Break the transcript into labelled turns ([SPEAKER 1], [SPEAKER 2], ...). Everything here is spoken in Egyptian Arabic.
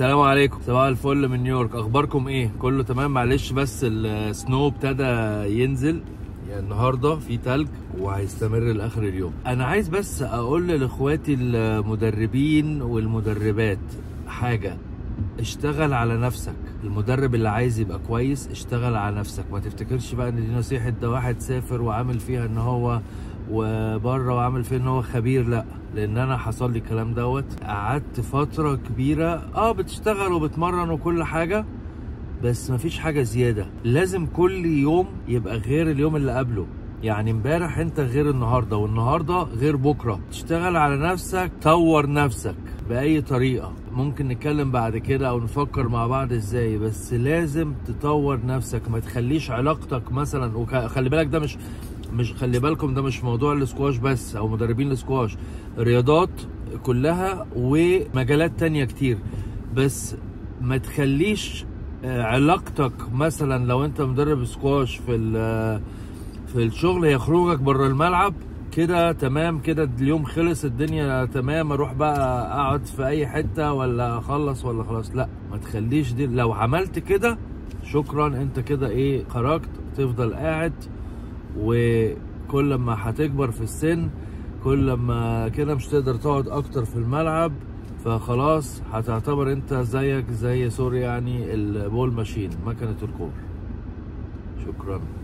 [SPEAKER 1] السلام عليكم صباح الفل من نيويورك اخباركم ايه كله تمام معلش بس السنو ابتدى ينزل يعني النهارده في تلج وهيستمر لاخر اليوم انا عايز بس اقول لاخواتي المدربين والمدربات حاجه اشتغل على نفسك المدرب اللي عايز يبقى كويس اشتغل على نفسك ما تفتكرش بقى ان دي نصيحه ده واحد سافر وعامل فيها ان هو وبره وعامل فيها ان هو خبير لا لان انا حصل لي الكلام دوت قعدت فتره كبيره اه بتشتغل وبتمرن وكل حاجه بس مفيش حاجه زياده لازم كل يوم يبقى غير اليوم اللي قبله يعني امبارح انت غير النهارده والنهارده غير بكره تشتغل على نفسك طور نفسك باي طريقه ممكن نتكلم بعد كده او نفكر مع بعض ازاي بس لازم تطور نفسك ما تخليش علاقتك مثلا وخلي بالك ده مش مش خلي بالكم ده مش موضوع الاسكواش بس او مدربين الاسكواش رياضات كلها ومجالات تانية كتير بس ما تخليش علاقتك مثلا لو انت مدرب سكواش في في الشغل هي خروجك بره الملعب كده تمام كده اليوم خلص الدنيا تمام اروح بقى اقعد في اي حته ولا اخلص ولا خلاص لا ما تخليش دي لو عملت كده شكرا انت كده ايه خرجت تفضل قاعد وكل ما هتكبر في السن كل ما كده مش تقدر تقعد اكتر في الملعب فخلاص هتعتبر انت زيك زي سوري يعني البول ماشين مكنه الكور شكرا